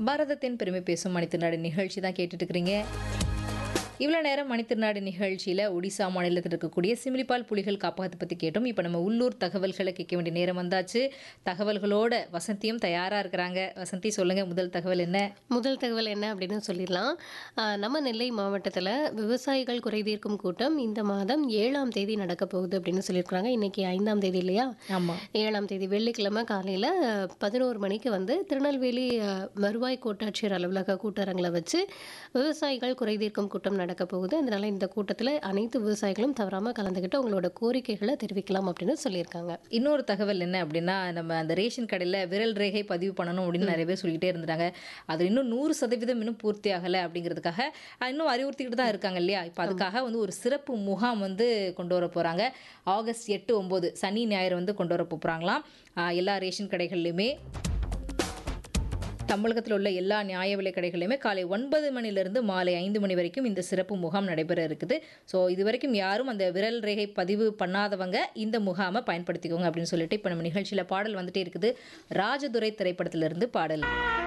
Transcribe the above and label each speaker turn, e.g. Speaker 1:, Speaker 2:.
Speaker 1: பாரதத்தின் பெருமை பேசும் மணித்திருநாடு நிகழ்ச்சி தான் கேட்டுட்டு இருக்கிறீங்க இவ்வளோ நேரம் மணித்திருநாடு நிகழ்ச்சியில் ஒடிசா மாநிலத்தில் இருக்கக்கூடிய சிமிலிபால் புலிகள் காப்பகத்தை பற்றி கேட்டோம் இப்போ நம்ம உள்ளூர் தகவல்களை கேட்க வேண்டிய நேரம் வந்தாச்சு தகவல்களோட வசந்தியும் தயாராக இருக்கிறாங்க வசந்தி சொல்லுங்கள் முதல் தகவல் என்ன
Speaker 2: முதல் தகவல் என்ன அப்படின்னு சொல்லிடலாம் ஆஹ் நம்ம நெல்லை மாவட்டத்தில் விவசாயிகள் குறைதீர்க்கும் கூட்டம் இந்த மாதம் ஏழாம் தேதி நடக்க போகுது அப்படின்னு சொல்லியிருக்கிறாங்க இன்னைக்கு ஐந்தாம் தேதி இல்லையா
Speaker 1: ஆமாம்
Speaker 2: ஏழாம் தேதி வெள்ளிக்கிழமை காலையில் பதினோரு மணிக்கு வந்து திருநெல்வேலி ஆஹ், வருவாய் கோட்டாட்சியர் அலுவலக கூட்டரங்கில் வச்சு விவசாயிகள் குறைதீர்க்கும் கூட்டம் நடக்க போகுது அதனால இந்த கூட்டத்தில் அனைத்து விவசாயிகளும் தவறாமல் கலந்துக்கிட்டு உங்களோட கோரிக்கைகளை தெரிவிக்கலாம் அப்படின்னு சொல்லியிருக்காங்க
Speaker 1: இன்னொரு தகவல் என்ன அப்படின்னா நம்ம அந்த ரேஷன் கடையில் விரல் ரேகை பதிவு பண்ணணும் அப்படின்னு நிறைய பேர் சொல்லிக்கிட்டே இருந்துட்டாங்க அது இன்னும் நூறு சதவீதம் இன்னும் பூர்த்தி ஆகலை அப்படிங்கிறதுக்காக அது இன்னும் அறிவுறுத்திக்கிட்டு தான் இருக்காங்க இல்லையா இப்போ அதுக்காக வந்து ஒரு சிறப்பு முகாம் வந்து கொண்டு வர போகிறாங்க ஆகஸ்ட் எட்டு ஒம்பது சனி ஞாயிறு வந்து கொண்டு வர போகிறாங்களாம் எல்லா ரேஷன் கடைகள்லையுமே தமிழகத்தில் உள்ள எல்லா நியாய விலை கடைகளையுமே காலை ஒன்பது மணிலிருந்து மாலை ஐந்து மணி வரைக்கும் இந்த சிறப்பு முகாம் நடைபெற இருக்குது ஸோ இது வரைக்கும் யாரும் அந்த விரல் ரேகை பதிவு பண்ணாதவங்க இந்த முகாமை பயன்படுத்திக்கோங்க அப்படின்னு சொல்லிட்டு இப்போ நம்ம நிகழ்ச்சியில் பாடல் வந்துட்டே இருக்குது ராஜதுரை திரைப்படத்திலிருந்து பாடல்